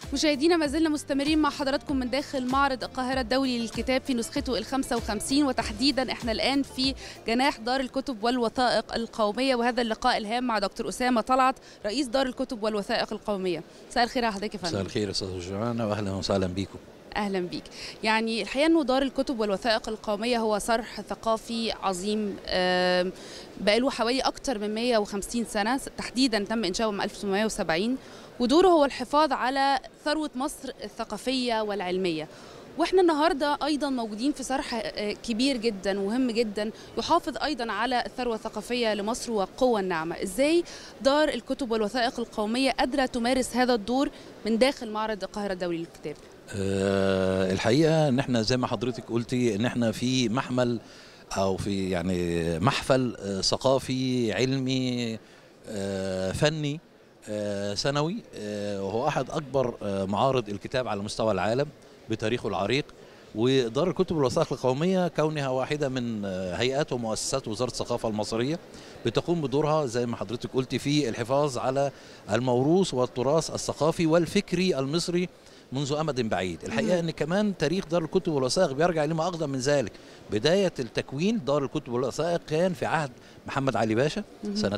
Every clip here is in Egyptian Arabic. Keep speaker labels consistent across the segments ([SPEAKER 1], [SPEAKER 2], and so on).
[SPEAKER 1] مشاهدينا ما زلنا مستمرين مع حضراتكم من داخل معرض القاهرة الدولي للكتاب في نسخته ال 55 وتحديدا احنا الآن في جناح دار الكتب والوثائق القومية وهذا اللقاء الهام مع دكتور أسامة طلعت رئيس دار الكتب والوثائق القومية مساء الخير على حضرتك يا فندم
[SPEAKER 2] مساء الخير يا استاذ جمانة واهلا وسهلا بيكم
[SPEAKER 1] اهلا بيك يعني الحقيقه انه دار الكتب والوثائق القوميه هو صرح ثقافي عظيم آم، بقاله حوالي اكثر من 150 سنه تحديدا تم انشاؤه من 1870 ودوره هو الحفاظ على ثروه مصر الثقافيه والعلميه واحنا النهارده ايضا موجودين في صرح آه، كبير جدا ومهم جدا يحافظ ايضا على الثروه الثقافيه لمصر والقوه الناعمه ازاي دار الكتب والوثائق القوميه قادره تمارس هذا الدور من داخل معرض القاهره الدولي للكتاب
[SPEAKER 2] أه الحقيقه ان احنا زي ما حضرتك قلتي ان احنا في محمل او في يعني محفل آه، ثقافي علمي آه، فني آه، سنوي آه، وهو احد اكبر آه، معارض الكتاب على مستوى العالم بتاريخه العريق ودار الكتب والوثائق القوميه كونها واحده من آه، هيئات ومؤسسات وزاره الثقافه المصريه بتقوم بدورها زي ما حضرتك قلتي في الحفاظ على الموروث والتراث الثقافي والفكري المصري منذ امد بعيد الحقيقه ان كمان تاريخ دار الكتب والوثائق بيرجع لما اقدم من ذلك بدايه التكوين دار الكتب والوثائق كان في عهد محمد علي باشا سنه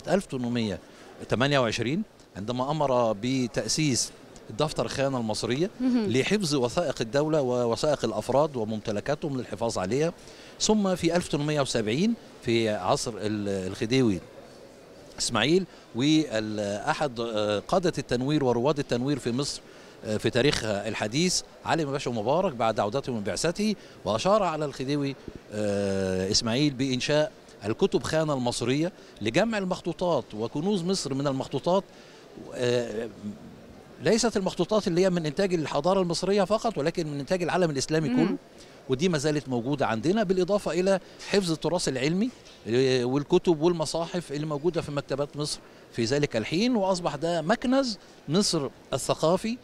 [SPEAKER 2] 1828 عندما امر بتاسيس دفتر الخيانه المصريه لحفظ وثائق الدوله ووثائق الافراد وممتلكاتهم للحفاظ عليها ثم في 1870 في عصر ال- الخديوي اسماعيل واحد قاده التنوير ورواد التنوير في مصر آه، في تاريخ الحديث علي باشا مبارك بعد عودته من بعثته واشار على الخديوي آه، اسماعيل بانشاء الكتب خانه المصريه لجمع المخطوطات وكنوز مصر من المخطوطات آه، ليست المخطوطات اللي هي من انتاج الحضاره المصريه فقط ولكن من انتاج العالم الاسلامي
[SPEAKER 1] مم.
[SPEAKER 2] كله ودي ما زالت موجوده عندنا بالاضافه الى حفظ التراث العلمي آه، والكتب والمصاحف اللي موجوده في مكتبات مصر في ذلك الحين واصبح ده مكنز مصر الثقافي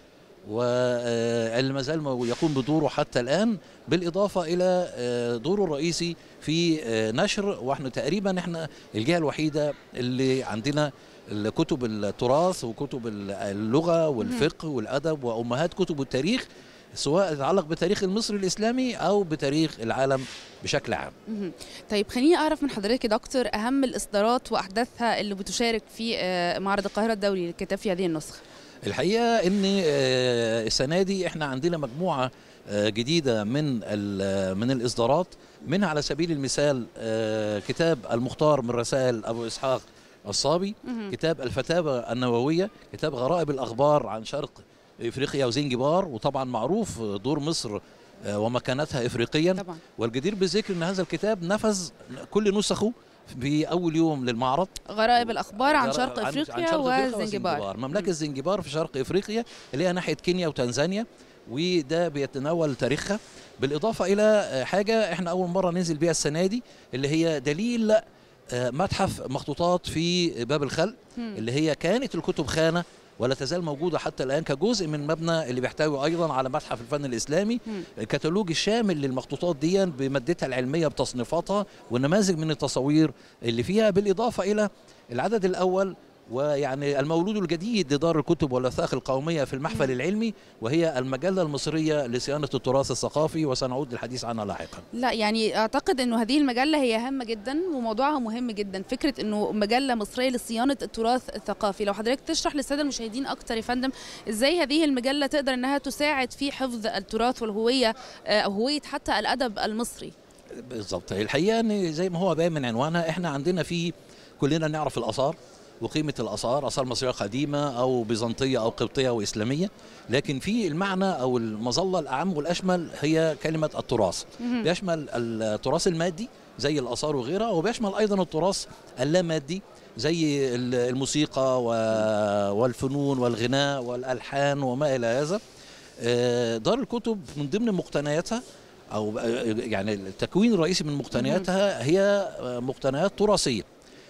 [SPEAKER 2] واللي ما زال مو- يقوم بدوره حتى الان بالاضافه الى آه، دوره الرئيسي في آه، نشر واحنا تقريبا احنا الجهه الوحيده اللي عندنا كتب التراث وكتب اللغه والفقه والادب وامهات كتب التاريخ سواء يتعلق بتاريخ المصري الاسلامي او بتاريخ العالم بشكل عام
[SPEAKER 1] مهم. طيب خليني اعرف من حضرتك يا دكتور اهم الاصدارات واحداثها اللي بتشارك في آه، معرض القاهره الدولي للكتاب في هذه النسخه
[SPEAKER 2] الحقيقه ان آه، السنه دي احنا عندنا مجموعه آه، جديده من ال- من الاصدارات منها على سبيل المثال آه، كتاب المختار من رسائل ابو اسحاق الصابي
[SPEAKER 1] مهم.
[SPEAKER 2] كتاب الفتاوى النوويه كتاب غرائب الاخبار عن شرق افريقيا وزنجبار وطبعا معروف دور مصر آه، ومكانتها افريقيا
[SPEAKER 1] طبعا
[SPEAKER 2] والجدير بالذكر ان هذا الكتاب نفذ كل نسخه في اول يوم للمعرض
[SPEAKER 1] غرائب الاخبار عن
[SPEAKER 2] جرى-
[SPEAKER 1] شرق
[SPEAKER 2] عن
[SPEAKER 1] افريقيا
[SPEAKER 2] شرق
[SPEAKER 1] وزنجبار
[SPEAKER 2] مملكه زنجبار في شرق افريقيا اللي هي ناحيه كينيا وتنزانيا وده بيتناول تاريخها بالاضافه الى آه، حاجه احنا اول مره ننزل بيها السنه دي اللي هي دليل آه، متحف مخطوطات في باب الخلق
[SPEAKER 1] مم.
[SPEAKER 2] اللي هي كانت الكتب خانه ولا تزال موجوده حتى الان كجزء من مبنى اللي بيحتوي ايضا على متحف الفن الاسلامي
[SPEAKER 1] مم.
[SPEAKER 2] الكتالوج الشامل للمخطوطات دي بمادتها العلميه بتصنيفاتها والنماذج من التصاوير اللي فيها بالاضافه الى العدد الاول ويعني المولود الجديد لدار الكتب والوثائق القوميه في المحفل
[SPEAKER 1] مم.
[SPEAKER 2] العلمي وهي المجله المصريه لصيانه التراث الثقافي وسنعود للحديث عنها لاحقا.
[SPEAKER 1] لا يعني اعتقد انه هذه المجله هي هامه جدا وموضوعها مهم جدا فكره انه مجله مصريه لصيانه التراث الثقافي لو حضرتك تشرح للساده المشاهدين اكتر يا فندم ازاي هذه المجله تقدر انها تساعد في حفظ التراث والهويه آه، او هويه حتى الادب المصري
[SPEAKER 2] بالظبط الحقيقه ان زي ما هو باين من عنوانها احنا عندنا في كلنا نعرف الاثار وقيمه الاثار اثار مصريه قديمه او بيزنطيه او قبطيه واسلاميه لكن في المعنى او المظله الاعم والاشمل هي كلمه التراث
[SPEAKER 1] مهم.
[SPEAKER 2] بيشمل التراث المادي زي الاثار وغيرها وبيشمل ايضا التراث اللامادي زي ال- الموسيقى و- والفنون والغناء والالحان وما الى هذا آه، دار الكتب من ضمن مقتنياتها او يعني التكوين الرئيسي من مقتنياتها هي آه، مقتنيات تراثيه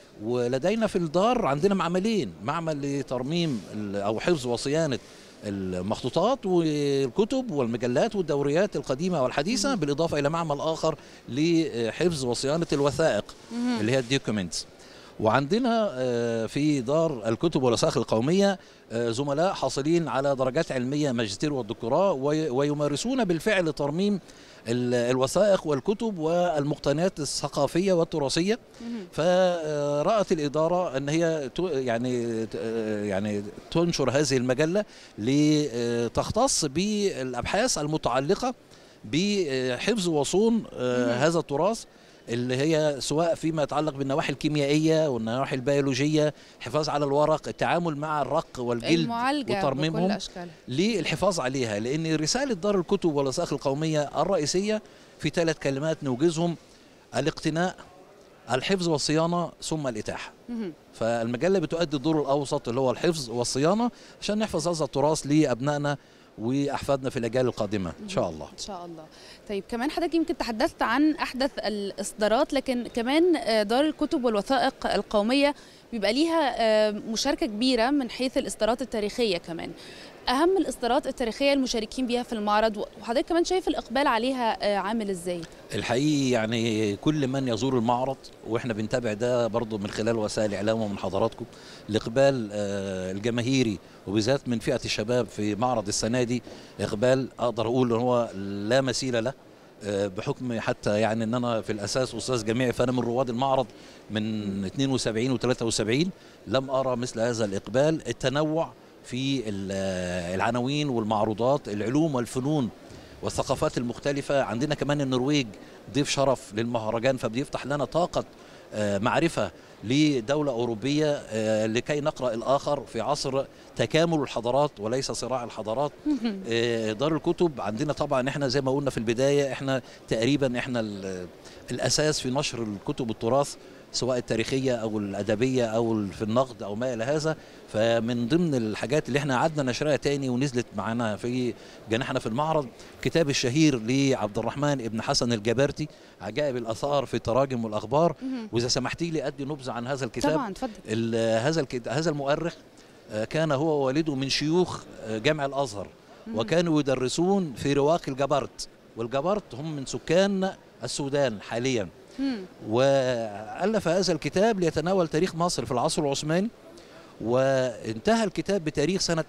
[SPEAKER 2] ولدينا في الدار عندنا معملين معمل لترميم ال- او حفظ وصيانه المخطوطات والكتب والمجلات والدوريات القديمه والحديثه بالاضافه الى معمل اخر لحفظ وصيانه الوثائق
[SPEAKER 1] مهم.
[SPEAKER 2] اللي هي الدوكيومنتس وعندنا آه، في دار الكتب والوثائق القومية آه، زملاء حاصلين على درجات علمية ماجستير والدكتوراه وي- ويمارسون بالفعل ترميم ال- الوثائق والكتب والمقتنيات الثقافية والتراثية
[SPEAKER 1] مهم.
[SPEAKER 2] فرأت الإدارة أن هي ت- يعني ت- يعني تنشر هذه المجلة لتختص بالأبحاث المتعلقة بحفظ وصون آه،
[SPEAKER 1] مهم.
[SPEAKER 2] هذا التراث اللي هي سواء فيما يتعلق بالنواحي الكيميائية والنواحي البيولوجية الحفاظ على الورق التعامل مع الرق والجلد
[SPEAKER 1] المعالجة بكل
[SPEAKER 2] وترميمهم
[SPEAKER 1] أشكالها
[SPEAKER 2] للحفاظ عليها لأن رسالة دار الكتب والوثائق القومية الرئيسية في ثلاث كلمات نوجزهم الاقتناء الحفظ والصيانة ثم الإتاحة
[SPEAKER 1] مهم.
[SPEAKER 2] فالمجلة بتؤدي الدور الأوسط اللي هو الحفظ والصيانة عشان نحفظ هذا التراث لأبنائنا وأحفادنا في الأجيال القادمة إن شاء الله
[SPEAKER 1] ان شاء الله طيب كمان حضرتك يمكن تحدثت عن احدث الاصدارات لكن كمان آه، دار الكتب والوثائق القوميه بيبقى ليها آه، مشاركه كبيره من حيث الاصدارات التاريخيه كمان اهم الاصدارات التاريخيه المشاركين بيها في المعرض وحضرتك كمان شايف الاقبال عليها آه، عامل ازاي
[SPEAKER 2] الحقيقي يعني كل من يزور المعرض واحنا بنتابع ده برضو من خلال وسائل الاعلام ومن حضراتكم الاقبال آه، الجماهيري وبالذات من فئه الشباب في معرض السنه دي اقبال اقدر اقول ان هو لا مثيل له آه، بحكم حتى يعني ان انا في الاساس استاذ جامعي فانا من رواد المعرض من 72 و73 لم ارى مثل هذا الاقبال التنوع في ال- آه، العناوين والمعروضات العلوم والفنون والثقافات المختلفة عندنا كمان النرويج ضيف شرف للمهرجان فبيفتح لنا طاقة آه، معرفة لدولة أوروبية آه، لكي نقرأ الآخر في عصر تكامل الحضارات وليس صراع الحضارات آه، دار الكتب عندنا طبعا احنا زي ما قلنا في البداية احنا تقريبا احنا ال- الأساس في نشر الكتب التراث سواء التاريخية أو الأدبية أو ال- في النقد أو ما إلى هذا فمن ضمن الحاجات اللي احنا قعدنا نشرها تاني ونزلت معانا في جناحنا في المعرض كتاب الشهير لعبد الرحمن ابن حسن الجبرتي عجائب الآثار في التراجم والأخبار
[SPEAKER 1] مهم.
[SPEAKER 2] وإذا سمحتي لي أدي نبذة عن هذا الكتاب
[SPEAKER 1] طبعا اتفضل
[SPEAKER 2] ال- هذا الكت- هذا المؤرخ آه، كان هو ووالده من شيوخ آه، جامع الازهر
[SPEAKER 1] مهم.
[SPEAKER 2] وكانوا يدرسون في رواق الجبرت والجبرت هم من سكان السودان حاليا
[SPEAKER 1] مم.
[SPEAKER 2] والف هذا الكتاب ليتناول تاريخ مصر في العصر العثماني وانتهى الكتاب بتاريخ سنه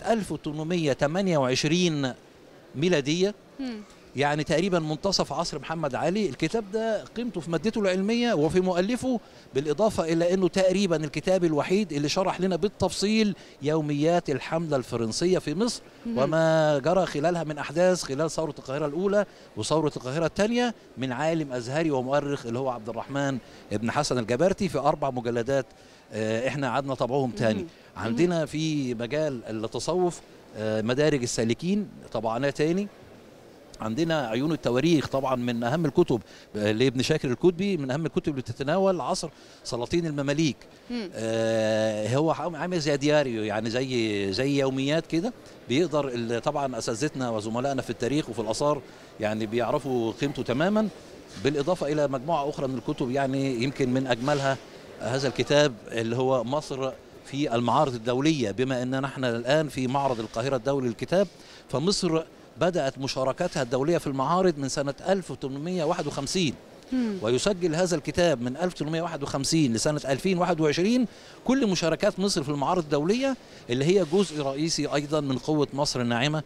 [SPEAKER 2] 1828 ميلاديه
[SPEAKER 1] مم.
[SPEAKER 2] يعني تقريبا منتصف عصر محمد علي الكتاب ده قيمته في مادته العلمية وفي مؤلفه بالإضافة إلى أنه تقريبا الكتاب الوحيد اللي شرح لنا بالتفصيل يوميات الحملة الفرنسية في مصر
[SPEAKER 1] مهم.
[SPEAKER 2] وما جرى خلالها من أحداث خلال ثورة القاهرة الأولى وثورة القاهرة الثانية من عالم أزهري ومؤرخ اللي هو عبد الرحمن ابن حسن الجبرتي في أربع مجلدات آه، إحنا قعدنا طبعهم تاني
[SPEAKER 1] مهم.
[SPEAKER 2] عندنا في مجال التصوف آه، مدارج السالكين طبعناه تاني عندنا عيون التواريخ طبعا من اهم الكتب آه، لابن شاكر الكتبي من اهم الكتب اللي بتتناول عصر سلاطين المماليك
[SPEAKER 1] مم.
[SPEAKER 2] آه هو عام- عامل زي دياريو يعني زي زي يوميات كده بيقدر ال- طبعا اساتذتنا وزملائنا في التاريخ وفي الاثار يعني بيعرفوا قيمته تماما بالاضافه الى مجموعه اخرى من الكتب يعني يمكن من اجملها هذا الكتاب اللي هو مصر في المعارض الدوليه بما اننا احنا الان في معرض القاهره الدولي للكتاب فمصر بدات مشاركتها الدوليه في المعارض من سنه 1851
[SPEAKER 1] مم.
[SPEAKER 2] ويسجل هذا الكتاب من 1851 لسنة 2021 كل مشاركات مصر في المعارض الدولية اللي هي جزء رئيسي أيضا من قوة مصر الناعمة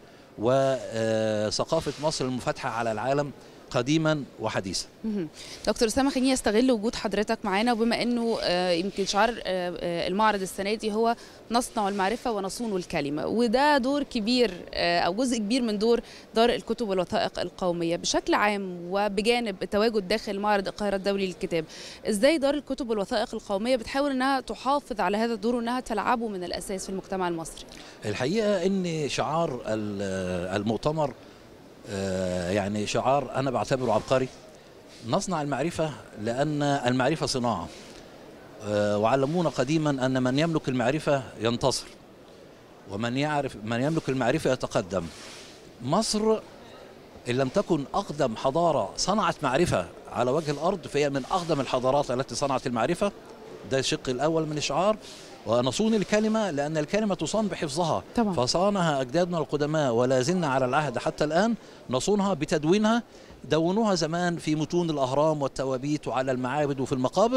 [SPEAKER 2] وثقافة مصر المفتحة على العالم قديما وحديثا
[SPEAKER 1] مهم. دكتور اسامه خليني استغل وجود حضرتك معانا وبما انه آه، يمكن شعار آه، آه، المعرض السنه دي هو نصنع المعرفه ونصون الكلمه وده دور كبير آه، او جزء كبير من دور دار الكتب والوثائق القوميه بشكل عام وبجانب التواجد داخل معرض القاهره الدولي للكتاب ازاي دار الكتب والوثائق القوميه بتحاول انها تحافظ على هذا الدور وانها تلعبه من الاساس في المجتمع المصري
[SPEAKER 2] الحقيقة أن شعار ال- المؤتمر آه، يعني شعار أنا بعتبره عبقري نصنع المعرفة لأن المعرفة صناعة آه، وعلمونا قديما أن من يملك المعرفة ينتصر ومن يعرف من يملك المعرفة يتقدم مصر إن لم تكن أقدم حضارة صنعت معرفة على وجه الأرض فهي من أقدم الحضارات التي صنعت المعرفة ده الشق الأول من الشعار ونصون الكلمة لأن الكلمة تصان بحفظها
[SPEAKER 1] طبعا
[SPEAKER 2] فصانها أجدادنا القدماء ولا زلنا على العهد حتى الآن نصونها بتدوينها دونوها زمان في متون الأهرام والتوابيت وعلى المعابد وفي المقابر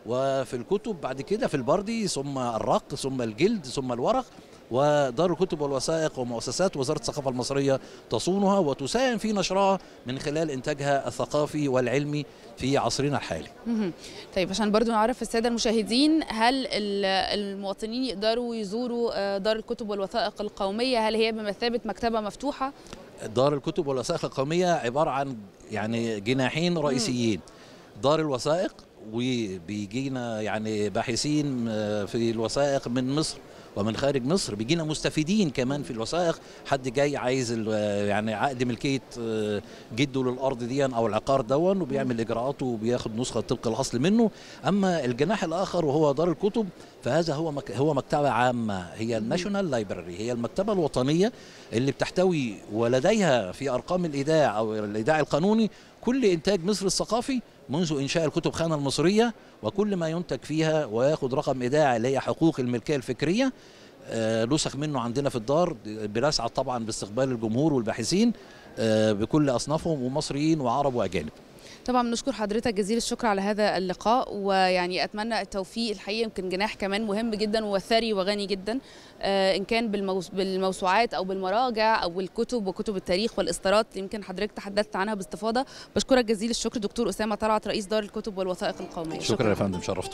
[SPEAKER 2] وفي الكتب بعد كده في البردي ثم الرق ثم الجلد ثم الورق ودار الكتب والوثائق ومؤسسات وزارة الثقافة المصرية تصونها وتساهم في نشرها من خلال إنتاجها الثقافي والعلمي في عصرنا الحالي
[SPEAKER 1] مهم. طيب عشان برضو نعرف الساده المشاهدين هل ال- المواطنين يقدروا يزوروا آه، دار الكتب والوثائق القوميه هل هي بمثابه مكتبه مفتوحه
[SPEAKER 2] دار الكتب والوثائق القومية عبارة عن يعني جناحين رئيسيين دار الوثائق وبيجينا يعني باحثين آه، في الوثائق من مصر ومن خارج مصر بيجينا مستفيدين كمان في الوثائق حد جاي عايز ال- آه، يعني عقد ملكيه آه، جده للارض دي او العقار دون وبيعمل اجراءاته وبياخد نسخه طبق الاصل منه اما الجناح الاخر وهو دار الكتب فهذا هو مك هو مكتبه عامه هي الناشونال لايبراري هي المكتبه الوطنيه اللي بتحتوي ولديها في ارقام الايداع او الايداع القانوني كل انتاج مصر الثقافي منذ انشاء الكتب خانه المصريه وكل ما ينتج فيها وياخد رقم ايداع اللي هي حقوق الملكيه الفكريه آه، نسخ منه عندنا في الدار بنسعد طبعا باستقبال الجمهور والباحثين آه، بكل اصنافهم ومصريين وعرب واجانب
[SPEAKER 1] طبعا بنشكر حضرتك جزيل الشكر على هذا اللقاء ويعني اتمنى التوفيق الحقيقه يمكن جناح كمان مهم جدا وثري وغني جدا آه، ان كان بالموس- بالموسوعات او بالمراجع او بالكتب وكتب التاريخ والاصدارات اللي يمكن حضرتك تحدثت عنها باستفاضه بشكرك جزيل الشكر دكتور اسامه طلعت رئيس دار الكتب والوثائق القوميه
[SPEAKER 2] شكرا يا فندم شرفتوا